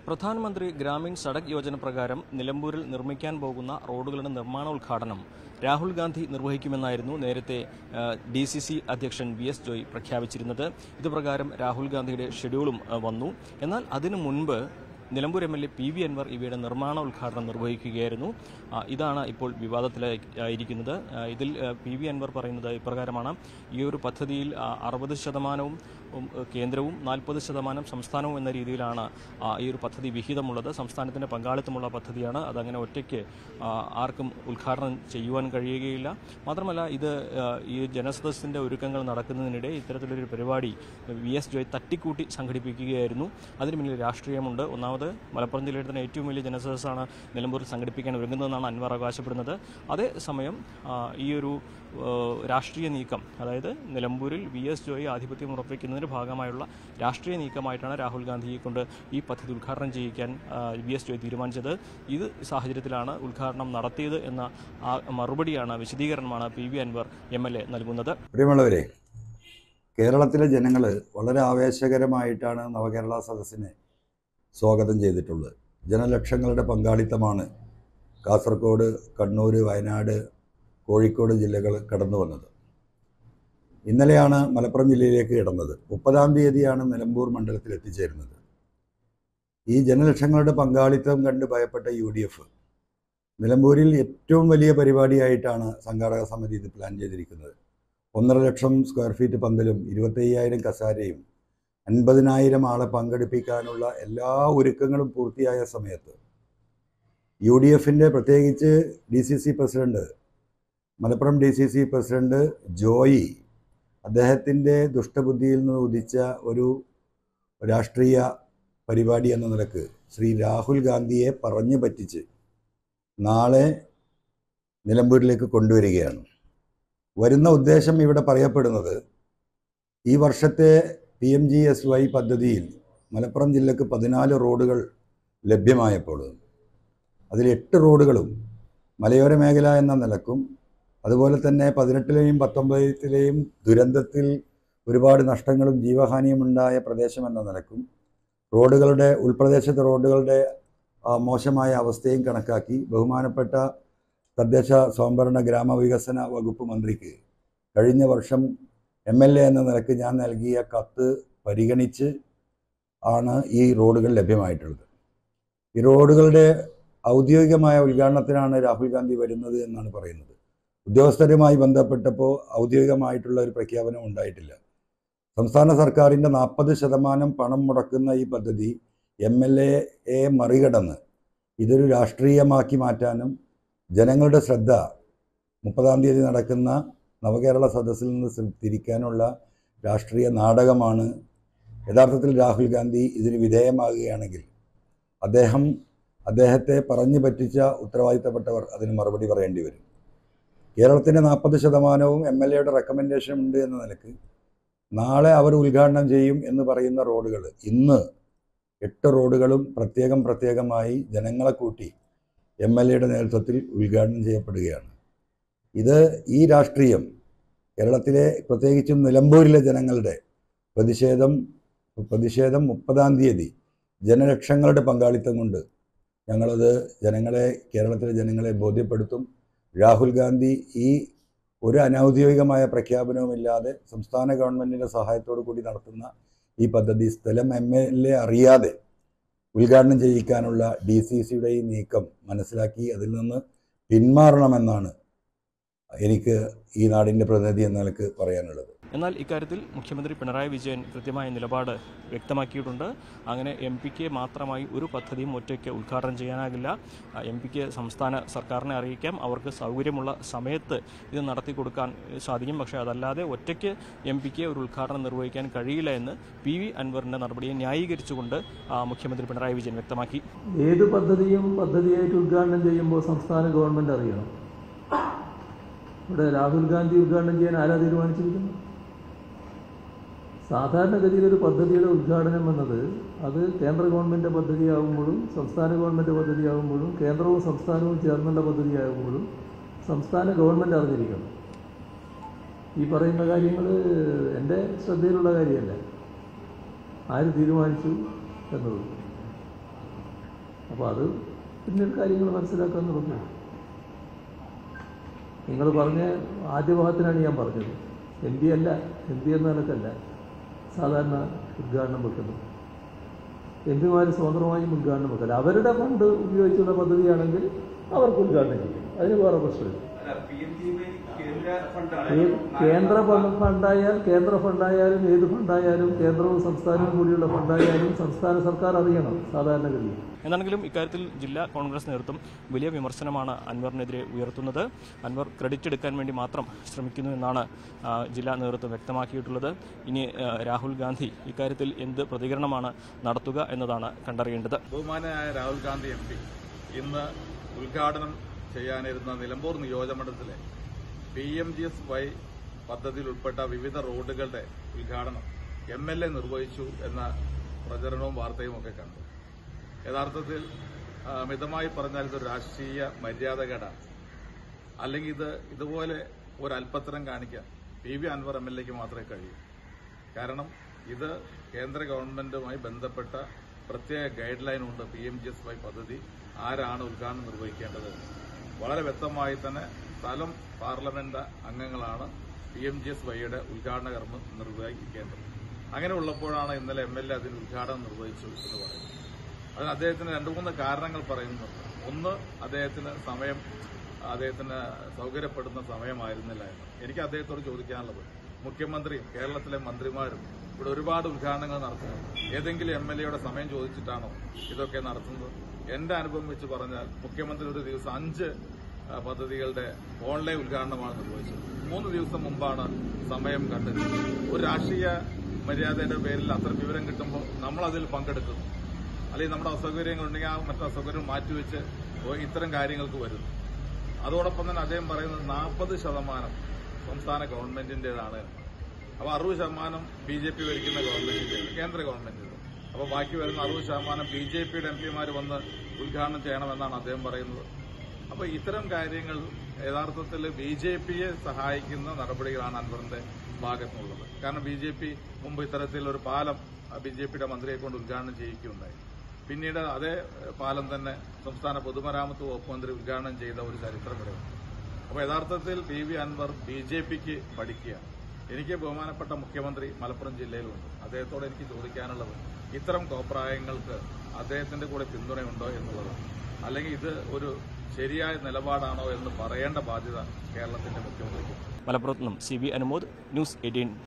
പ്രധാനമന്ത്രി ഗ്രാമീൺ സഡക് യോജന പ്രകാരം നിലമ്പൂരിൽ നിർമ്മിക്കാൻ പോകുന്ന റോഡുകളുടെ നിർമ്മാണോദ്ഘാടനം രാഹുൽ ഗാന്ധി നിർവഹിക്കുമെന്നായിരുന്നു നേരത്തെ ഡി സി സി അധ്യക്ഷൻ വി എസ് ജോയ് പ്രഖ്യാപിച്ചിരുന്നത് ഇതുപ്രകാരം രാഹുൽ ഗാന്ധിയുടെ ഷെഡ്യൂളും ആ, വന്നു എന്നാൽ അതിനു മുൻപ് Nilambur M L A P V Anvar ഇവയുടെ നിർമ്മാണ ഉദ്ഘാടനം നിർവഹിക്കുകയായിരുന്നു ആ, ഇതാണ് ഇപ്പോൾ വിവാദത്തിലായിരിക്കുന്നത് ആ, ഇതിൽ ആ, പി വി അൻവർ പറയുന്നത് ഇപ്രകാരമാണ് ഈ ഒരു പദ്ധതിയിൽ അറുപത് ശതമാനവും ഉം, കേന്ദ്രവും നാൽപ്പത് ശതമാനം സംസ്ഥാനവും എന്ന രീതിയിലാണ് ആ, ഈ ഒരു പദ്ധതി വിഹിതമുള്ളത് സംസ്ഥാനത്തിന്റെ പങ്കാളിത്തമുള്ള പദ്ധതിയാണ് അതങ്ങനെ ഒറ്റയ്ക്ക് ആ, ആർക്കും ഉദ്ഘാടനം ചെയ്യുവാൻ കഴിയുകയില്ല മാത്രമല്ല ഇത് ആ, ഈ ജനസദസ്സിന്റെ ഒരുക്കങ്ങൾ നടക്കുന്നതിനിടെ ഇത്തരത്തിലൊരു പരിപാടി വി എസ് ജോയ് തട്ടിക്കൂട്ടി സംഘടിപ്പിക്കുകയായിരുന്നു അതിന് പിന്നിൽ രാഷ്ട്രീയമുണ്ട് ഒന്നാമത് മലപ്പുറം ജില്ലയുടെ തന്നെ ഏറ്റവും വലിയ ജനസദസ്സാണ് നിലമ്പൂരിൽ സംഘടിപ്പിക്കാൻ ഒരുങ്ങുന്നതെന്നാണ് അൻവർ അവകാശപ്പെടുന്നത് അതേസമയം ആ, ഈ ഒരു ആ, രാഷ്ട്രീയ നീക്കം അതായത് നിലമ്പൂരിൽ വി എസ് ജോയി ആധിപത്യം ഉറപ്പിക്കുന്നതിന്റെ ഭാഗമായുള്ള രാഷ്ട്രീയ നീക്കമായിട്ടാണ് രാഹുൽ ഗാന്ധിയെ കൊണ്ട് ഈ പദ്ധതി ഉദ്ഘാടനം ചെയ്യിക്കാൻ ആ, വി എസ് ജോയ് തീരുമാനിച്ചത് ഇത് സാഹചര്യത്തിലാണ് ഉദ്ഘാടനം നടത്തിയത് എന്ന ആ മറുപടിയാണ് വിശദീകരണമാണ് P V Anvar M L A നൽകുന്നത് പ്രിയമുള്ളവരെ കേരളത്തിലെ ജനങ്ങൾ വളരെ ആവേശകരമായിട്ടാണ് നവകേരള സദസ്സിനെ സ്വാഗതം ചെയ്തിട്ടുള്ളത് ജനലക്ഷങ്ങളുടെ പങ്കാളിത്തമാണ് കാസർഗോഡ് കണ്ണൂർ വയനാട് കോഴിക്കോട് ജില്ലകൾ കടന്നു വന്നത് ഇന്നലെയാണ് മലപ്പുറം ജില്ലയിലേക്ക് കിടന്നത് മുപ്പതാം തീയതിയാണ് നിലമ്പൂർ മണ്ഡലത്തിൽ എത്തിച്ചേരുന്നത് ഈ ജനലക്ഷങ്ങളുടെ പങ്കാളിത്തം കണ്ട് ഭയപ്പെട്ട യു ഡി എഫ് നിലമ്പൂരിൽ ഏറ്റവും വലിയ പരിപാടിയായിട്ടാണ് സംഘാടക സമിതി ഇത് പ്ലാൻ ചെയ്തിരിക്കുന്നത് ഒന്നര ലക്ഷം സ്ക്വയർ ഫീറ്റ് പന്തലും ഇരുപത്തയ്യായിരം കസാരയും അൻപതിനായിരം ആളെ പങ്കെടുപ്പിക്കാനുള്ള എല്ലാ ഒരുക്കങ്ങളും പൂർത്തിയായ സമയത്ത് യു ഡി എഫിൻ്റെ പ്രത്യേകിച്ച് D C C president Malappuram D C C president Joy അദ്ദേഹത്തിൻ്റെ ദുഷ്ടബുദ്ധിയിൽ നിന്ന് ഉദിച്ച ഒരു രാഷ്ട്രീയ പരിപാടി എന്ന നിലക്ക് ശ്രീ രാഹുൽ ഗാന്ധിയെ പറഞ്ഞു പറ്റിച്ച് നാളെ നിലമ്പൂരിലേക്ക് കൊണ്ടുവരികയാണ് വരുന്ന ഉദ്ദേശം ഇവിടെ പറയപ്പെടുന്നത് ഈ വർഷത്തെ P M G S Y പദ്ധതിയിൽ മലപ്പുറം ജില്ലക്ക് പതിനാല് റോഡുകൾ ലഭ്യമായപ്പോൾ അതിൽ എട്ട് റോഡുകളും മലയോര മേഖല എന്ന നിലക്കും അതുപോലെ തന്നെ പതിനെട്ടിലെയും പത്തൊമ്പതിലെയും ദുരന്തത്തിൽ ഒരുപാട് നഷ്ടങ്ങളും ജീവഹാനിയും ഉണ്ടായ പ്രദേശം എന്ന നിലക്കും റോഡുകളുടെ ഉൾപ്രദേശത്തെ റോഡുകളുടെ ആ, മോശമായ അവസ്ഥയും കണക്കാക്കി ബഹുമാനപ്പെട്ട തദ്ദേശ സ്വയംഭരണ ഗ്രാമവികസന വകുപ്പ് മന്ത്രിക്ക് കഴിഞ്ഞ വർഷം എം എൽ എ എന്ന നിലക്ക് ഞാൻ നൽകിയ കത്ത് പരിഗണിച്ച് ആണ് ഈ റോഡുകൾ ലഭ്യമായിട്ടുള്ളത് ഈ റോഡുകളുടെ ഔദ്യോഗികമായ ഉദ്ഘാടനത്തിനാണ് രാഹുൽ ഗാന്ധി വരുന്നത് എന്നാണ് പറയുന്നത് ഉദ്യോഗസ്ഥരുമായി ബന്ധപ്പെട്ടപ്പോൾ ഔദ്യോഗികമായിട്ടുള്ള ഒരു പ്രഖ്യാപനം ഉണ്ടായിട്ടില്ല സംസ്ഥാന സർക്കാരിൻ്റെ നാൽപ്പത് ശതമാനം പണം മുടക്കുന്ന ഈ പദ്ധതി എം എൽ എയെ മറികടന്ന് ഇതൊരു രാഷ്ട്രീയമാക്കി മാറ്റാനും ജനങ്ങളുടെ ശ്രദ്ധ മുപ്പതാം തീയതി നടക്കുന്ന നവകേരള സദസ്സിൽ നിന്ന് സ് തിരിക്കാനുള്ള രാഷ്ട്രീയ നാടകമാണ് യഥാർത്ഥത്തിൽ രാഹുൽ ഗാന്ധി ഇതിന് വിധേയമാകുകയാണെങ്കിൽ അദ്ദേഹം അദ്ദേഹത്തെ പറഞ്ഞു പറ്റിച്ച ഉത്തരവാദിത്തപ്പെട്ടവർ അതിന് മറുപടി പറയേണ്ടി വരും കേരളത്തിൻ്റെ നാൽപ്പത് ശതമാനവും എം എൽ എയുടെ റെക്കമെൻഡേഷൻ ഉണ്ട് എന്ന നിലക്ക് നാളെ അവർ ഉദ്ഘാടനം ചെയ്യും എന്ന് പറയുന്ന റോഡുകൾ ഇന്ന് എട്ട് റോഡുകളും പ്രത്യേകം പ്രത്യേകമായി ജനങ്ങളെ കൂട്ടി എം എൽ എയുടെ നേതൃത്വത്തിൽ ഉദ്ഘാടനം ചെയ്യപ്പെടുകയാണ് ഇത് ഈ രാഷ്ട്രീയം കേരളത്തിലെ പ്രത്യേകിച്ചും നിലമ്പൂരിലെ ജനങ്ങളുടെ പ്രതിഷേധം പ്രതിഷേധം മുപ്പതാം തീയതി ജനലക്ഷങ്ങളുടെ പങ്കാളിത്തം കൊണ്ട് ഞങ്ങളത് ജനങ്ങളെ കേരളത്തിലെ ജനങ്ങളെ ബോധ്യപ്പെടുത്തും രാഹുൽ ഗാന്ധി ഈ ഒരു അനൗദ്യോഗികമായ പ്രഖ്യാപനവുമില്ലാതെ സംസ്ഥാന ഗവൺമെൻറ്റിൻ്റെ സഹായത്തോടു കൂടി നടത്തുന്ന ഈ പദ്ധതി സ്ഥലം എം എൽ എ അറിയാതെ ഉദ്ഘാടനം ചെയ്യിക്കാനുള്ള ഡി സി സിയുടെ ഈ നീക്കം മനസ്സിലാക്കി അതിൽ നിന്ന് പിന്മാറണമെന്നാണ് എനിക്ക് ഈ നാടിൻ്റെ പ്രതിനിധി എന്ന നിലക്ക് പറയാനുള്ളത് എന്നാൽ ഇക്കാര്യത്തിൽ മുഖ്യമന്ത്രി പിണറായി വിജയൻ കൃത്യമായ നിലപാട് വ്യക്തമാക്കിയിട്ടുണ്ട് അങ്ങനെ എം പിക്ക് മാത്രമായി ഒരു പദ്ധതിയും ഒറ്റയ്ക്ക് ഉദ്ഘാടനം ചെയ്യാനാകില്ല എം പിക്ക് സംസ്ഥാന സർക്കാരിനെ അറിയിക്കാം അവർക്ക് സൗകര്യമുള്ള സമയത്ത് ഇത് നടത്തി കൊടുക്കാൻ സാധിക്കും പക്ഷേ അതല്ലാതെ ഒറ്റയ്ക്ക് എം പിക്ക് ഒരു ഉദ്ഘാടനം നിർവഹിക്കാൻ കഴിയില്ല എന്ന് പി വി അൻവറിന്റെ നടപടിയെ ന്യായീകരിച്ചുകൊണ്ട് ആ, മുഖ്യമന്ത്രി പിണറായി വിജയൻ വ്യക്തമാക്കി ഏത് പദ്ധതിയും പദ്ധതിയായിട്ട് ഉദ്ഘാടനം ചെയ്യുമ്പോൾ സംസ്ഥാന ഗവൺമെന്റ് അറിയണം ഇവിടെ രാഹുൽ ഗാന്ധി ഉദ്ഘാടനം ചെയ്യാൻ ആരാ തീരുമാനിച്ചിരിക്കുന്നു സാധാരണഗതിയിൽ ഒരു പദ്ധതിയുടെ ഉദ്ഘാടനം എന്നത് അത് കേന്ദ്ര ഗവൺമെൻറ് പദ്ധതിയാകുമ്പോഴും സംസ്ഥാന ഗവൺമെൻറ് പദ്ധതിയാകുമ്പോഴും കേന്ദ്രവും സംസ്ഥാനവും ചേർന്നുള്ള പദ്ധതിയാകുമ്പോഴും സംസ്ഥാന ഗവൺമെൻറ് അറിഞ്ഞിരിക്കണം ഈ പറയുന്ന കാര്യങ്ങൾ എൻ്റെ ശ്രദ്ധയിലുള്ള കാര്യമല്ല ആര് തീരുമാനിച്ചു എന്നത് അപ്പോൾ അത് പിന്നീട് കാര്യങ്ങൾ മനസ്സിലാക്കാൻ തുടങ്ങും നിങ്ങൾ പറഞ്ഞ ആദ്യ ഭാഗത്തിനാണ് ഞാൻ പറഞ്ഞത് എം പി അല്ല എം പി എന്ന നിലക്കല്ല സാധാരണ ഉദ്ഘാടനം വെക്കുന്നത് എം പിമാർ സ്വതന്ത്രമായും ഉദ്ഘാടനം വെക്കില്ല അവരുടെ ഫണ്ട് ഉപയോഗിച്ചുള്ള പദ്ധതിയാണെങ്കിൽ അവർക്ക് ഉദ്ഘാടനം ചെയ്യും അതിന് വേറെ പ്രശ്നമില്ല ഏത് കേന്ദ്ര ഫണ്ട് ഫണ്ടായാൽ കേന്ദ്ര ഫണ്ടായാലും ഏത് ഫണ്ടായാലും കേന്ദ്രവും സംസ്ഥാനവും കൂടിയുള്ള ഫണ്ടായാലും സംസ്ഥാന സർക്കാർ അറിയണം സാധാരണഗതിയിൽ എന്നാണെങ്കിലും ഇക്കാര്യത്തിൽ ജില്ലാ കോൺഗ്രസ് നേതൃത്വം വലിയ വിമർശനമാണ് അൻവറിനെതിരെ ഉയർത്തുന്നത് അൻവർ ക്രെഡിറ്റ് എടുക്കാൻ വേണ്ടി മാത്രം ശ്രമിക്കുന്നു എന്നാണ് ആ, ജില്ലാ നേതൃത്വം വ്യക്തമാക്കിയിട്ടുള്ളത് ഇനി ആ, രാഹുൽ ഗാന്ധി ഇക്കാര്യത്തിൽ എന്ത് പ്രതികരണമാണ് നടത്തുക എന്നതാണ് കണ്ടറിയേണ്ടത് ബഹുമാനായ രാഹുൽ ഗാന്ധി എം പി ഇന്ന് ഉദ്ഘാടനം ചെയ്യാനിരുന്ന നിലമ്പൂർ നിയോജകമണ്ഡലത്തിലെ P M G S Y പദ്ധതിയിൽ ഉൾപ്പെട്ട വിവിധ റോഡുകളുടെ ഉദ്ഘാടനം എം എൽ എ നിർവഹിച്ചു എന്ന പ്രചരണവും വാർത്തയും ഒക്കെ കണ്ടു യഥാർത്ഥത്തിൽ ആ, മിതമായി പറഞ്ഞാൽ ഇതൊരു രാഷ്ട്രീയ മര്യാദകേടാണ് അല്ലെങ്കിൽ ഇത് ഇതുപോലെ ഒരു അല്പത്തരം കാണിക്കാൻ P V Anvar M L എക്ക് മാത്രമേ കഴിയൂ കാരണം ഇത് കേന്ദ്ര ഗവൺമെന്റുമായി ബന്ധപ്പെട്ട പ്രത്യേക ഗൈഡ് ലൈൻ ഉണ്ട് P M G S Y പദ്ധതി ആരാണ് ഉദ്ഘാടനം നിർവഹിക്കേണ്ടത് വളരെ വ്യക്തമായി തന്നെ സ്ഥലം പാർലമെന്റ് അംഗങ്ങളാണ് പി എം ജി എസ് വൈയുടെ ഉദ്ഘാടന കർമ്മം നിർവഹിക്കേണ്ടത് അങ്ങനെ ഉള്ളപ്പോഴാണ് ഇന്നലെ എം എൽ എ അതിന് ഉദ്ഘാടനം നിർവഹിച്ചു എന്ന് പറയുന്നത് അതിന് അദ്ദേഹത്തിന് രണ്ടു മൂന്ന് കാരണങ്ങൾ പറയുന്നുണ്ട് ഒന്ന് അദ്ദേഹത്തിന് സമയം അദ്ദേഹത്തിന് സൗകര്യപ്പെടുന്ന സമയമായിരുന്നില്ല എന്ന് എനിക്ക് അദ്ദേഹത്തോട് ചോദിക്കാനുള്ളത് മുഖ്യമന്ത്രിയും കേരളത്തിലെ മന്ത്രിമാരും ഇവിടെ ഒരുപാട് ഉദ്ഘാടനങ്ങൾ നടത്തുന്നുണ്ട് ഏതെങ്കിലും എം എൽ എയുടെ സമയം ചോദിച്ചിട്ടാണോ ഇതൊക്കെ നടത്തുന്നത് എന്റെ അനുഭവം വെച്ച് പറഞ്ഞാൽ മുഖ്യമന്ത്രി ഒരു ദിവസം അഞ്ച് ആ, പദ്ധതികളുടെ ഓൺലൈൻ ഉദ്ഘാടനമാണ് നിർവഹിച്ചത് മൂന്ന് ദിവസം മുമ്പാണ് സമയം കണ്ടെത്തിയത് ഒരു രാഷ്ട്രീയ മര്യാദയുടെ പേരിൽ അത്ര വിവരം കിട്ടുമ്പോൾ നമ്മൾ അതിൽ പങ്കെടുക്കുന്നു അല്ലെങ്കിൽ നമ്മുടെ അസൗകര്യങ്ങളുണ്ടെങ്കിൽ ആ മറ്റു അസൗകര്യം മാറ്റിവെച്ച് ഇത്തരം കാര്യങ്ങൾക്ക് വരുന്നു അതോടൊപ്പം തന്നെ അദ്ദേഹം പറയുന്നത് നാൽപ്പത് ശതമാനം സംസ്ഥാന ഗവൺമെന്റിന്റേതാണ് എന്ന്. അപ്പോൾ അറുപത് ശതമാനം ബി ജെ പി ഭരിക്കുന്ന ഗവൺമെന്റിന്റെ കേന്ദ്ര ഗവൺമെന്റിന്റെ അപ്പോൾ ബാക്കി വരുന്ന അറുപത് ശതമാനം ബി ജെ പിയുടെ എം പിമാർ വന്ന് ഉദ്ഘാടനം ചെയ്യണമെന്നാണ് അദ്ദേഹം പറയുന്നത് അപ്പോൾ ഇത്തരം കാര്യങ്ങൾ യഥാർത്ഥത്തിൽ ബി ജെ പിയെ സഹായിക്കുന്ന നടപടികളാണ് അൻവറിന്റെ ഭാഗത്തുനിന്നുള്ളത് കാരണം ബി ജെ പി മുമ്പ് ഇത്തരത്തിൽ ഒരു പാലം ബി ജെ പിയുടെ മന്ത്രിയെ കൊണ്ട് ഉദ്ഘാടനം ചെയ്യിക്കുകയുണ്ടായി പിന്നീട് അതേ ഏഹ്, പാലം തന്നെ സംസ്ഥാന പൊതുമരാമത്ത് വകുപ്പ് മന്ത്രി ഉദ്ഘാടനം ചെയ്ത ഒരു ചരിത്രം ഇവിടെയുണ്ട് അപ്പോൾ യഥാർത്ഥത്തിൽ P V Anvar B J പിക്ക് പഠിക്കുകയാണ് എനിക്ക് ബഹുമാനപ്പെട്ട മുഖ്യമന്ത്രി മലപ്പുറം ജില്ലയിലുണ്ട് അദ്ദേഹത്തോട് എനിക്ക് ചോദിക്കാനുള്ളത് ഇത്തരം കോപ്രായങ്ങൾക്ക് അദ്ദേഹത്തിന്റെ കൂടെ പിന്തുണയുണ്ടോ എന്നുള്ളത് അല്ലെങ്കിൽ ഇത് ഒരു ശരിയായ നിലപാടാണോ എന്ന് പറയേണ്ട ബാധ്യത കേരളത്തിന്റെ മുഖ്യമന്ത്രിക്ക് മലപ്പുറത്ത് നിന്നും C V Anumod news eighteen